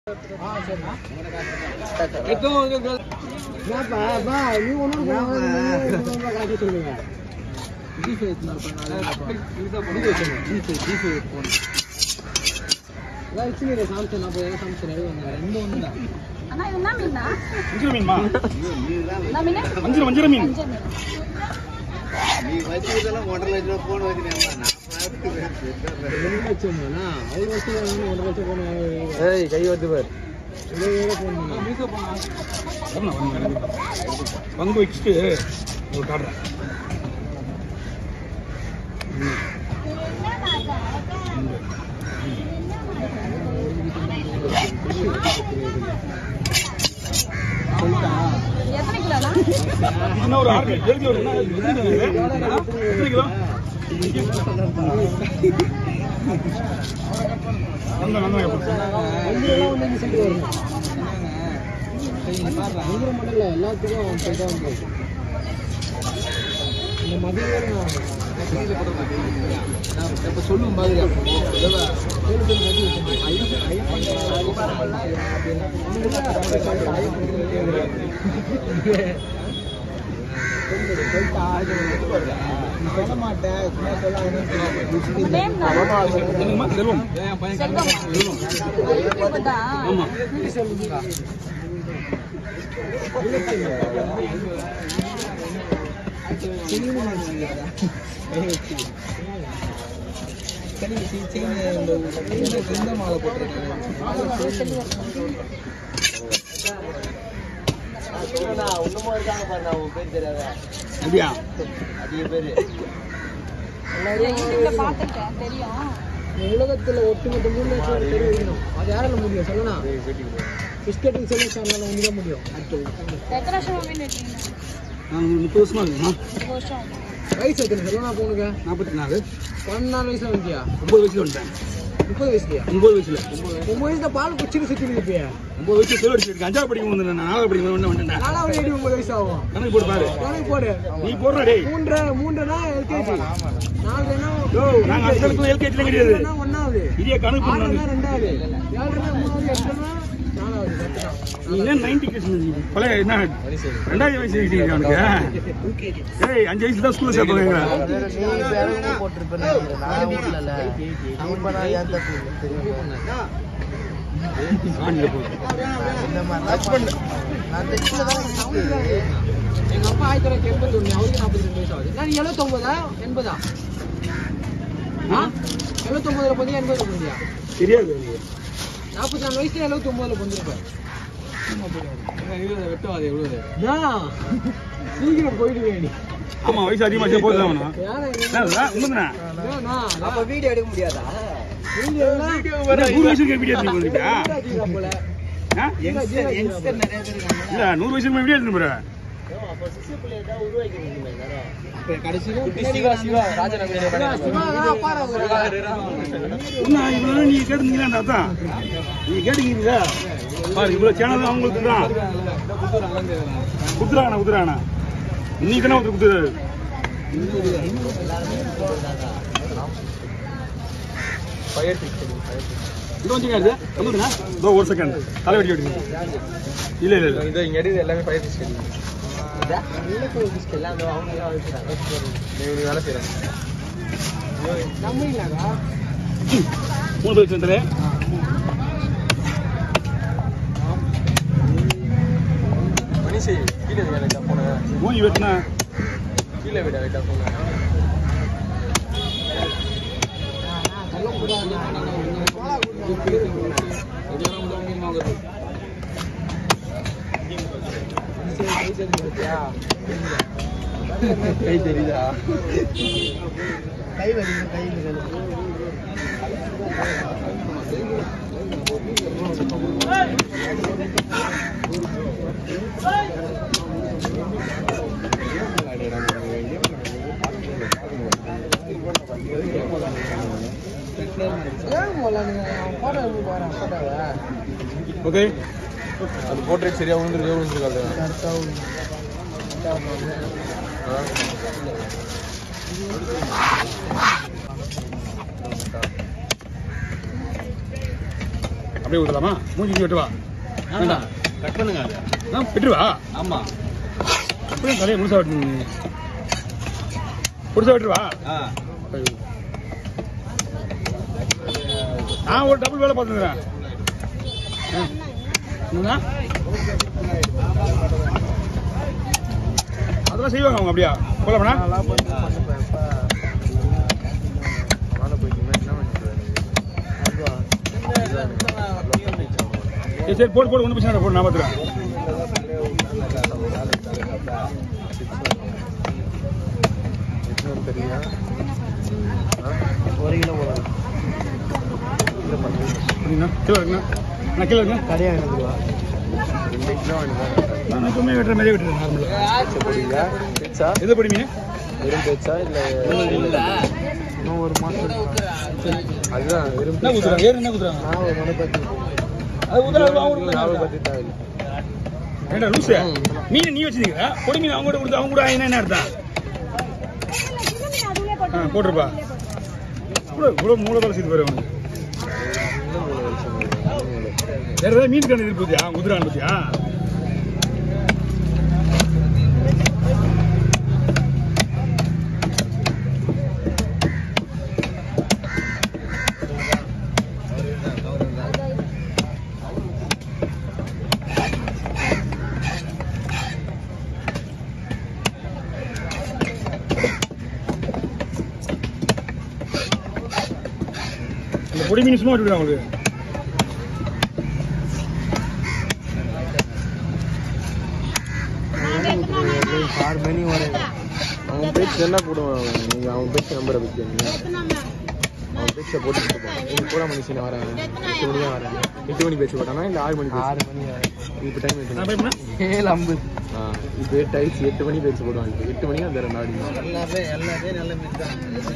நீ ஒன்றும் காட்டி சொல்லுங்க சாம்சங் அப்போ சாம்சங் எழுதுவாங்க ரெண்டு ஒன்று தான் அண்ணா இது என்ன மீனா வஞ்சிர மீன்மா என்ன மீன் வஞ்சிர வஞ்சிர மீன் மஞ்சள் மீன் நீ வச்சுக்கிட்டெல்லாம் ஒன்றரை லட்ச ரூபா போன் வச்சுனேன் ரெண்டு லட்சம் தானா அவ்வளோ வருஷம் வாங்கணும் ஒன்றரை லட்சம் போன ஏய் கை வந்து பாரு ஃபோன் வரணும், வரணும், வரணும். பங்கு வச்சுட்டு ஒரு காட்டுறேன் எத்தனை கிலோண்ணா இன்னும் ஒரு ஆறு கிலோ, ஏழு கிலோ வருது. என்ன இது? எத்தனை கிலோ அந்த வெங்காயம் எப்படி? அங்கெல்லாம் வந்து இங்கே சென்று வரணும் அங்கே மட்டும் இல்லை எல்லாத்துக்கும் போயிட்டா வந்து இந்த மதியம் வேறு இப்போ சொல்லுவோம் பாதிரியா சொல்ல மாட்டேன் சும்மா உங்க நேம் என்னங்கம்மா? செல்வம் செல்வம் யூடியூபர் ஆமா ஒண்ணுமா இருக்காங்க பாரு நான் உன் பேர் தெரியாத அப்படியா அதிக பேரு யூடியூப்ல பார்த்துருக்கேன் தெரியும் உலகத்துல ஒட்டுமொத்த மூணு லட்சம் பேர் வைக்கணும் அது யாரால முடியும் சொல்லுண்ணா பிஸ்கெட்டிங் செல்லும் சேனலால முடிய முடியும் எத்தனை வருஷமா மீன் இருக்கீங்க நான் ஒரு முப்பது வருஷமா இருக்குமா ஒரு வருஷம் வயசு எத்தனை சொல்லுண்ணா போனுங்க நாற்பத்தி நாலு பதினாலு வயசுல வந்துட்டியா ஒன்பது வயசுல வந்துட்டேன் முப்பது வயசுலயா ஒன்பது வயசுல ஒன்பது வயசுல பால் குச்சின்னு சுத்தி இருப்பியா ஒன்பது வயசுல செலவு அடிச்சிருக்கு அஞ்சாவது படிக்கும் வந்து நான் நாலாவது படிக்கும் வந்து வந்துட்டேன் நாலாவது ஏடி ஒன்பது வயசு ஆகும் கணக்கு போட்டு பாரு கணக்கு போடு நீ போடுற டேய் மூன்றரை மூன்றரைனா எல்கேஜி நாலுனா யோ நாங்க அந்த காலத்துல எல்கேஜில கிடையாது ஏழுனா ஒன்னாவது இதே கணக்கு ஆறுனா பண்ணாங்க ரெண்டாவது ஏழுனா மூணாவது எட்டுனா நாலாவது கரெக்ட் தான் நீ என்ன நைன்டி கிட்ஸ் பழைய என்ன ரெண்டாயிரம் வயசு இருக்கீங்க அவனுக்கு ஏய் அஞ்சு வயசுல தான் ஸ்கூல்ல சேர்ப்பாங்க போட்டிருப்பேன் நான் வீட்டுல இப்ப நான் ஏன் தப்பு இல்லை, தெரியுமா? இந்த மாதிரி நான் தைச்சல தான் இருக்கு. எங்க அப்பா ஆயிரத்தி தொள்ளாயிரத்தி எண்பத்தி ஒண்ணு அவருக்கு நாற்பத்தி ரெண்டு வயசு ஆகுது நான் எழுபத்தொன்பதா எண்பதா ஆ எழுபத்தொன்பதுல பண்ணி எண்பதுல பண்ணியா தெரியாது நாற்பத்தி நாலு வயசுல எழுபத்தொன்பதுல பண்ணிருப்பேன் வெட்டவாது எவ்வளவு சீக்கிரம் போயிடுவே நீ ஆமா வயசு அதிகமா போதும் அவனும் யாரை உண்மைதானே ஏன்னா, அப்ப வீடியோ எடுக்க முடியாதா வீடியோ எல்லாம் நூறு வயசுக்கு வீடியோ எடுத்து வந்துட்டா ஜீரா போல. ஆ? ஜீரா, ஜீரா, ஜீரா. நிறைய பேர் இருக்காங்க இல்ல நூறு வயசுக்கு வீடியோ எடுத்து போற அப்ப சிசு பிள்ளைய தான் உருவாக்கி முடியுமா எல்லாரும் இப்ப கடைசியில சிவா சிவா ராஜநகர் சிவா, சிவா தான் அப்பாடா ஒரு என்ன இவ்வளவு நீ கேட்டுங்களா அந்த அதான் நீ கேட்டுக்கிறீங்களா பாரு இவ்வளவு சேனல் அவங்களுக்கு தான் குத்துறாங்கண்ணா குத்துறாங்கண்ணா இன்னைக்கு தானே ஒருத்தர் குத்துறாரு இது வந்து இது சொல்லுங்கண்ணா இதோ ஒரு செகண்ட் தலை வெட்டி வெட்டி இல்ல இல்ல இல்ல இது இங்க எடுத்து எல்லாமே ஃபயர் பிஸ்கட் எல்லாம் அந்த அவங்க தான் வச்சுறாங்க நீ வேலை செய்யறாங்க நம்புறீங்களாக்கா மூணு பேர் சேர்ந்தே மனுஷி கீழே வேலை போன மூஞ்சி வெட்டினா கீழே விட லைட்டா போன கை தெரியுதா கை வலிங்க கை ஏன் போல நீங்க போட்டோ எப்படி போறேன் போட்டோவை ஓகே அது போர்ட்ரேட் சரியா விழுந்துருக்கு விழுந்துருக்காது அப்படியே ஊற்றலாமா மூஞ்சி இங்கே வெட்டுவா வேண்டாம் கட் பண்ணுங்க ஆ வெட்டுவா ஆமா அப்படியே தலையை முழுசா வெட்டணும் முழுசா வெட்டுவா ஆ நான் ஒரு டபுள் வேலை பார்த்துக்கிறேன் என்னண்ணா அதெல்லாம் செய்வாங்க அவங்க அப்படியா போலாமண்ணா நல்லா பண்ணி பண்ணுப்பா மேலே போயிட்டு என்ன பண்ணிட்டு சரி சரி போடு போடு ஒன்றும் பிரச்சனை இல்லை, போடு நான் பார்த்துக்கிறேன் தெரியா ஒரு கிலோ போடலாம் கிலோ பத்து அப்படிங்கண்ணா கீழே இருக்குண்ணா நான் கீழே இருக்குண்ணா கடையாக எடுத்துருவா ரெண்டு கிலோ வாங்கிதான் நான் எப்பவுமே வெட்டுற மாதிரியே வெட்டுறேன் நார்மலாக போடுவீங்க பேச்சா எது படி மீன் வெறும் பேச்சா இல்லை இன்னும் ஒரு மாதம் அதுதான் வெறும் என்ன பேச்சா? குத்துறாங்க ஏறு என்ன குத்துறாங்க நான் ஒரு மனை பத்தி அது ஊத்துறாங்க அவங்க நாவை கொடுத்தாங்க பத்தி தேவையில்லை ஏண்டா லூசு மீன் நீ வச்சிருக்கிற பொடி மீன் அவங்க கூட கொடுத்து அவங்க கூட ஆயினா என்ன அர்த்தம் ஆ போட்டுருப்பா இவ்வளோ இவ்வளோ மூளை வேலை செய்து போயிரு அவனுக்கு இன்னும் மூணு வருஷம் வேற ஏதாவது மீன் கண்டு இருக்கு பத்தியா குதிரான் பத்தியா இந்த பொடி மீன் சும்மா விட்டுருக்கான் உங்களுக்கு ஆறு மணி வரையும் அவன் பேச்சு என்ன போடுவான் நீங்க அவன் பேச்சு நம்பரை பத்தி அவன் பேச்சை போட்டு இருப்பான் நீங்க கூட மனுஷன் வரேன் எட்டு மணி தான் வரேன் எட்டு மணி பேச்சு போட்டானா இல்லை ஆறு மணி ஆறு மணி இப்போ டைம் நான் எட்டு போய் ஏழு ஐம்பது ஆ இப்போ டைல்ஸ் எட்டு மணி பேச்சு போடுவாங்க எட்டு மணி அந்த ரெண்டு ஆடி எல்லாமே எல்லாமே நல்ல மீன் தான்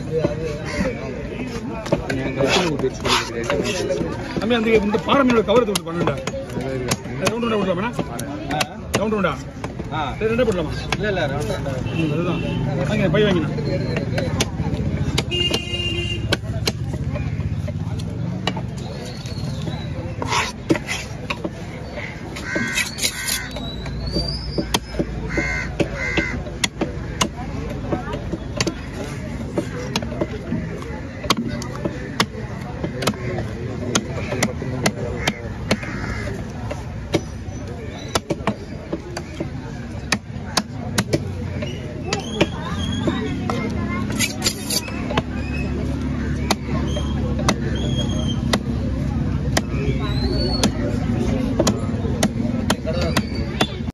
எட்டு மணி பேச்சு போடுறது எட்டு மணி பேச்சு தம்பி அந்த இந்த பாறை மீனோட கவரை தொட்டு பண்ணுடா அது மாதிரி ரவுண்ட் ரவுண்டா விடலாமா ரவுண்ட் ரவுண்டா ஆ சரி ரெண்டே போடலாமா இல்லை இல்லை ரவுண்ட் ம், அதுதான் வாங்க பை வாங்கினா